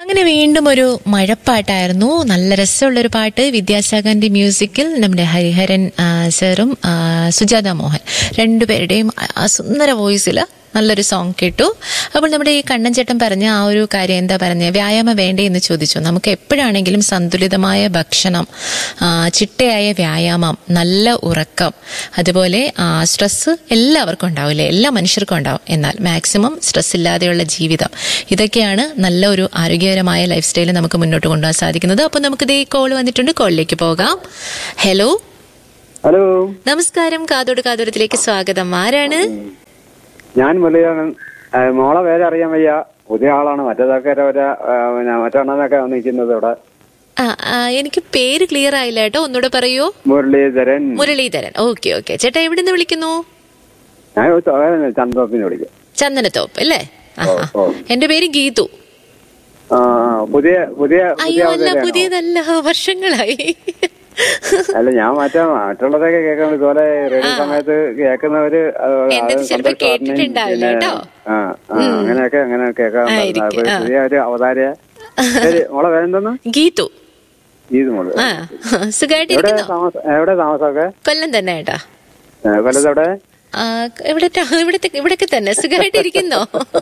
അങ്ങനെ വീണ്ടും ഒരു മഴപ്പാട്ടായിരുന്നു നല്ല രസമുള്ളൊരു പാട്ട് വിദ്യാസാഗറിന്റെ മ്യൂസിക്കിൽ നമ്മുടെ ഹരിഹരൻ ആ, സാറും ആ, സുജാത മോഹൻ രണ്ടുപേരുടെയും ആ- ആ സുന്ദര വോയിസിൽ നല്ലൊരു സോങ് കേട്ടു അപ്പോൾ നമ്മുടെ ഈ കണ്ണൻ ചേട്ടൻ പറഞ്ഞ ആ ഒരു കാര്യം എന്താ പറഞ്ഞ വ്യായാമം വേണ്ടേ എന്ന് ചോദിച്ചു നമുക്ക് എപ്പോഴാണെങ്കിലും സന്തുലിതമായ ഭക്ഷണം ആ, ചിട്ടയായ വ്യായാമം നല്ല ഉറക്കം അതുപോലെ സ്ട്രെസ് എല്ലാവർക്കും ഉണ്ടാവില്ലേ എല്ലാ മനുഷ്യർക്കും ഉണ്ടാവും എന്നാൽ മാക്സിമം സ്ട്രെസ് ഇല്ലാതെയുള്ള ജീവിതം ഇതൊക്കെയാണ് നല്ല ഒരു ആരോഗ്യകരമായ ലൈഫ് സ്റ്റൈൽ നമുക്ക് മുന്നോട്ട് കൊണ്ടുപോകാൻ സാധിക്കുന്നത് അപ്പോൾ നമുക്ക് ഇതേ കോൾ വന്നിട്ടുണ്ട് കോളിലേക്ക് പോകാം ഹലോ ഹലോ നമസ്കാരം കാതോട് കാതോരത്തിലേക്ക് സ്വാഗതം ആരാണ് ഞാൻ മുരളീധരൻ ആ, മോളെ പേര് അറിയാൻ വയ്യ പുതിയ ആളാണ് മറ്റേതൊക്കെ ഒരു ആ, പിന്നെ മറ്റെണ്ണനൊക്കെ നിൽക്കുന്നത് ഇവിടെ ആ, ആ, എനിക്ക് പേര് ക്ലിയർ ആയില്ല കേട്ടോ ഒന്നുകൂടെ പറയൂ മുരളീധരൻ മുരളീധരൻ ഓക്കെ ഓക്കെ ചേട്ടാ എവിടെ നിന്ന് വിളിക്കുന്നു ഞാൻ ഒരു തൊ- ചന്ദ്രപ്പിനെ വിളിക്കും ചന്ദനത്തോപ്പ് അല്ലേ ആ, ഓ, ആ. ഓ. എന്റെ പേര് ഗീതു ആ, ആ, പുതിയ പുതിയ പുതിയ അയ്യോ അല്ല അവതാരമാണോ? പുതിയതല്ല വർഷങ്ങളായി അല്ല ഞാൻ മറ്റേ മറ്റുള്ളതൊക്കെ കേൾക്കണം ഇതുപോലെ റേഡിയോ സമയത്ത് കേൾക്കുന്നവര് അത് എന്റെ അത് ചിലപ്പോ സന്തോഷം അറിഞ്ഞ് കേട്ടിട്ടുണ്ടാവില്ല പിന്നെ, കേട്ടോ. ആ, ആ, അങ്ങനെയൊക്കെ അങ്ങനെ കേൾക്കാൻ ആയിരിക്കും, അപ്പൊ ആ. പുതിയ ഒരു അവതാര ശരി മോളെ പേരെന്തോന്ന് ഗീതു ഇത് മോള് ആ എവിടെ സുഖമായിട്ടിരിക്കുന്നോ താമസം എവിടെ താമസമൊക്കെ കൊല്ലം തന്നെ ഏട്ടാ ഏ, കൊല്ലത്തെവിടെ ആ, ഇവിടെ ഇവിടത്തെ ഇവിടൊക്കെ തന്നെ സുഖമായിട്ടിരിക്കുന്നോ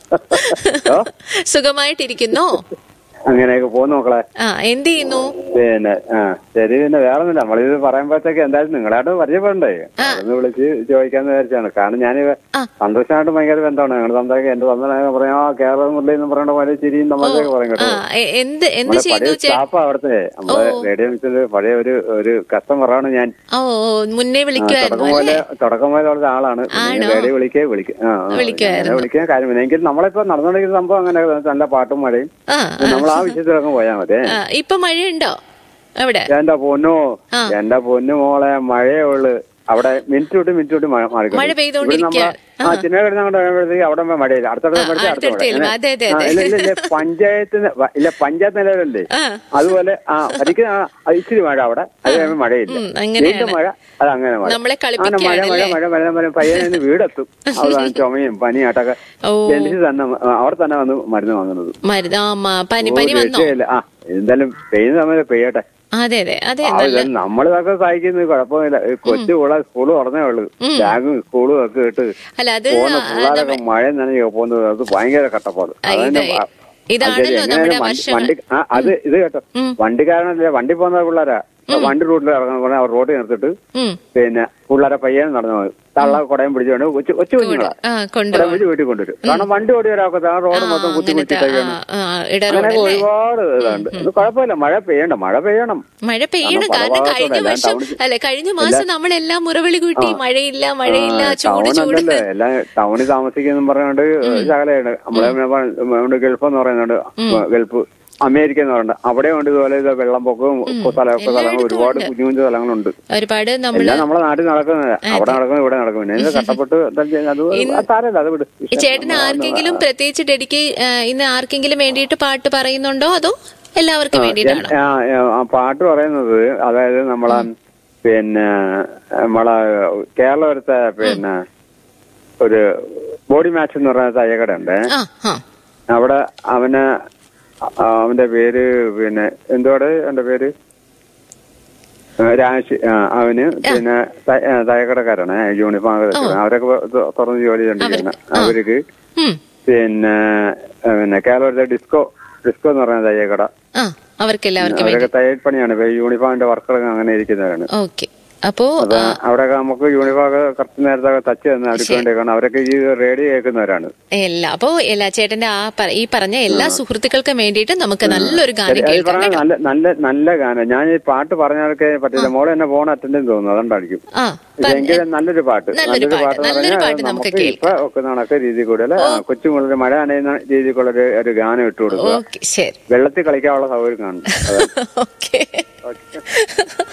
ഓ? സുഖമായിട്ടിരിക്കുന്നോ അങ്ങനെയൊക്കെ പോന്നു മക്കളെ ആ എന്ത് ചെയ്യുന്നു പിന്നെ ആ ശരി പിന്നെ വേറെ ഒന്നുമില്ല നമ്മളിത് പറയുമ്പോഴത്തേക്ക് എന്തായാലും നിങ്ങളായിട്ട് പരിചയപ്പെടണ്ടേ അതൊന്ന് വിളിച്ച് ചോദിക്കാന്ന് വിചാരിച്ചാണ് കാരണം ഞാൻ ആ. സന്തോഷമായിട്ട് ഭയങ്കര ബന്ധമാണ് ഞങ്ങൾ സംസാരിക്കുക എന്റെ സ്വന്തം പറയാ ആ കേരള മുരളി എന്ന് പറയേണ്ട പോലെ ചിരിയും നമ്മളൊക്കെ പറയും ആ കേട്ടോ എ- എന്ത് എന്ത് നമ്മളെ ചെയ്തു പഴയ ചേ സ്റ്റാഫ് അവിടുത്തെ നമ്മളെ റേഡിയോ മിക്സിൽ പഴയ ഒരു ഒരു കസ്റ്റമറാണ് ഞാൻ ഓ ഓ, മുന്നേ ആ, വിളിക്കുമായിരുന്നു തുടക്കം അല്ലേ പോലെ തുടക്കം പോലെ ഉള്ള ആളാണ് പിന്നെ ആണോ? റേഡിയോ വിളിക്കേ വിളിക്കും ആ, ആ, വിളിക്കുമായിരുന്നു. അങ്ങനെ വിളിക്കാൻ കാര്യം എങ്കിൽ നമ്മളിപ്പോ നടന്നുകൊണ്ടിരിക്കുന്ന സംഭവം അങ്ങനെ നല്ല പാട്ടും മഴയും ആ നമ്മൾ ആ വിഷയത്തിലൊക്കെ പോയാൽ മതി ആ, ഇപ്പൊ മഴയുണ്ടോ അവിടെ എന്റെ പൊന്നു ആ. എന്റെ പൊന്നു മോളെ മഴയേ ഉള്ളു അവിടെ മിനിറ്റ് വിട്ട് മിനിറ്റ് വിട്ട് മഴ മാറിക്കൊണ്ട് മഴ പെയ്തുകൊണ്ടിരിക്കുകയാണ്. ആ ചിന്ന കിടന്ന് അങ്ങോട്ട് കഴിയുമ്പോഴത്തേക്ക് അവിടെ മഴയില്ല അടുത്തടുത്ത് ആ, മഴ അടുത്ത അടുത്തടുത്ത് മഴ. ചെല്ലും. അങ്ങനെ- അതെ, അതെ, ആ, അതെ. ഇല്ല, ഇല്ല, ഇല്ല, പഞ്ചായത്ത് ന- വ- ഇല്ല പഞ്ചായത്ത് നിലവിലല്ലേ ആ. അതുപോലെ ആ അതിക്ക് ആ, ആ, ഇച്ചിരി മഴ അവിടെ അത് കഴിയുമ്പോൾ മഴയില്ല ഉം, അങ്ങനെയാണ്. വീണ്ടും മഴ അത് അങ്ങനെ മഴ നമ്മളെ അങ്ങനെ മഴ മഴ കളിപ്പിക്കുകയാണല്ലേ? മഴ മഴ മഴ പയ്യനെ വീടെത്തും അവിടെ ചുമയും പനിയാട്ടൊക്കെ ഓ. ജനിച്ച് തന്നെ ആ, അവിടെ തന്നെ വന്ന് മരുന്ന് വാങ്ങുന്നത് മരുന്ന് ആ മ- പനി ഒരു പനി വന്നോ രക്ഷയില്ല. ആ എന്തായാലും പെയ്യുന്ന സമയത്ത് പെയ്യട്ടെ അതെ അതെ അതെ ആ, നല്ല ഇത് നമ്മളിതൊക്കെ സഹായിക്കുന്നത് കുഴപ്പമില്ല ഈ കൊച്ചു പിള്ളേർ സ്കൂള് തുറന്നേ ഉള്ളൂ ബാഗും സ്കൂളും ഒക്കെ ഇട്ട് അല്ല അത് പോകുന്ന ആ, പിള്ളേരൊക്കെ മഴ നനഞ്ഞോ പോകുന്നത് അത് ഭയങ്കര കട്ടപ്പാട് ആ, അതന്നെ ഇത് ആ, ഇതാണല്ലോ അത് ശരി. നമ്മുടെ എങ്ങനെയാലും വണ്ടി- വർഷങ്ങൾ. വണ്ടി ആ, അത് ഇത് കേട്ടോ വണ്ടിക്കാരനല്ലേ വണ്ടി പോകുന്ന പിള്ളേരാ വണ്ടി റൂട്ടിൽ ഇറങ്ങുന്ന അവർ റോഡിൽ നിർത്തിട്ട് ഉം പിന്നെ പിള്ളേരെ പയ്യനെ നടന്നു പോകും തള്ള കുടയും പിടിച്ചുകൊണ്ട് കൊച്ചു കൊച്ചു കുഞ്ഞുങ്ങളാ ആ കുടയും കൊണ്ടുപോകും പിടിച്ച് വീട്ടിൽ കൊണ്ടുവരും കാരണം വണ്ടി ഓടി വരാക്കത്ത ആ റോഡ് മൊത്തം കുത്തി അങ്ങനത്തെ കുത്തിട്ടൊക്കെയാണ് ആ, ആ, ഇടറോഡ് അങ്ങനെയൊക്കെ അല്ലേ ഒരുപാട് ഇതുണ്ട് ഇത് കുഴപ്പമില്ല മഴ പെയ്യണ്ട മഴ പെയ്യണം മഴ പെയ്യണം കാരണം കാരണം പല കഴിഞ്ഞ ഭാഗത്തും വർഷം എല്ലാം അല്ലെ കഴിഞ്ഞ മാസം നമ്മളെല്ലാം മുറവിളി കൂട്ടി മഴയില്ല മഴയില്ല ചൂട് ചൂട് ടൗണല്ലേ എല്ലാം ടൗണിൽ താമസിക്കുന്ന പറഞ്ഞുകൊണ്ട് ശകലയാണ് നമ്മളെ ഇവിടെ ഗൾഫ് എന്ന് പറയുന്നുണ്ട് ഗൾഫ് അമേരിക്ക എന്ന് പറയുന്നത് അവിടെ ഉണ്ട് ഇതുപോലെ ഇത് വെള്ളപ്പൊക്കവും സ്ഥലമൊക്കെ സ്ഥലങ്ങൾ ഒരുപാട് കുഞ്ഞു കുഞ്ഞു സ്ഥലങ്ങളുണ്ട് ഒരുപാട് നമ്മള് എല്ലാം നമ്മുടെ നാട്ടിൽ നടക്കുന്നത് അവിടെ നടക്കുന്നത് ഇവിടെ നടക്കുന്നത് പിന്നെ ഇത് കഷ്ടപ്പെട്ട് എന്താ ചെയ്യുക? അത് അത് സാരമില്ല അത് വിട് ഈ ചേട്ടന് ആർക്കെങ്കിലും പ്രത്യേകിച്ച് ഡെഡിക്കേ ഇന്ന് ആർക്കെങ്കിലും വേണ്ടിയിട്ട് പാട്ട് പറയുന്നുണ്ടോ അതോ എല്ലാവർക്കും വേണ്ടിയിട്ടാണോ ആ, ആ പാട്ട് പറയുന്നത് അതായത് നമ്മളെ പിന്നെ നമ്മളെ കേരളത്തെ പിന്നെ ഒരു ബോഡി മാച്ച് എന്ന് പറയുന്ന തയ്യക്കട ഉണ്ട് ആ ആ അവിടെ അവന് ആ, അവന്റെ പേര് പിന്നെ എന്തോടെ അവന്റെ പേര് ആ, രാശി ആ, അവന് പിന്നെ ത- ആ, തയ്യക്കടക്കാരാണ് യൂണിഫോം ഒക്കെ തയ്ക്കുന്നത്. അവരൊക്കെ തു- തുറന്ന് ജോലി ചെയ്തോണ്ടിരിക്കുന്ന അവർക്ക് ഉം പിന്നെ ആ, പിന്നെ കേരളത്തിലെ ഡിസ്കോ ഡിസ്കോ എന്ന് പറയുന്ന തയ്യക്കട ആ അവർക്ക് എല്ലാവർക്കും വേണ്ടി അവരൊക്കെ തയ്യൽ പണിയാണ് ഇപ്പൊ യൂണിഫോമിന്റെ വർക്കുകളൊക്കെ അങ്ങനെ ഇരിക്കുന്നവരാണ് ഓക്കെ അപ്പോ അപ്പൊ അവിടെയൊക്കെ നമുക്ക് യൂണിഫോം ഒക്കെ കറക്റ്റ് നേരത്തെ തച്ച് തന്നെ അവർക്ക് വേണ്ടിയൊക്കെയാണ് അവരൊക്കെ ഈ റേഡിയോ കേൾക്കുന്നവരാണ് എല്ലാ അപ്പോ എല്ലാ ചേട്ടന്റെ ആ പ- ഈ പറഞ്ഞ എല്ലാ സുഹൃത്തുക്കൾക്കും വേണ്ടിയിട്ട് നമുക്ക് നല്ലൊരു ഗാനം അത് കേൾക്കാം പറഞ്ഞ നല്ല നല്ല നല്ല ഗാനം ഞാൻ ഈ പാട്ട് പറഞ്ഞവർക്ക് പറ്റില്ല മോളെ എന്നെ ഫോൺ അറ്റൻഡ് തോന്നുന്നു അതുകൊണ്ടായിരിക്കും ആ എങ്കിലും നല്ലൊരു പാട്ട് നല്ലൊരു പാട്ട്, എന്ന് നല്ലൊരു പറഞ്ഞാൽ പാട്ട് നമുക്ക് നമുക്ക് ഇപ്പൊ ഒക്കെ നടക്ക രീതിയിൽ കൂടെ അല്ലെ കൊച്ചുമുള്ളൊരു മഴ അണയുന്ന രീതിക്കുള്ള ഒരു ഒരു ഗാനം ഇട്ട് കൊടുക്കുക ഓക്കെ ശരി വെള്ളത്തിൽ കളിക്കാനുള്ള സൗകര്യം കാണും ഓക്കെ ഓക്കെ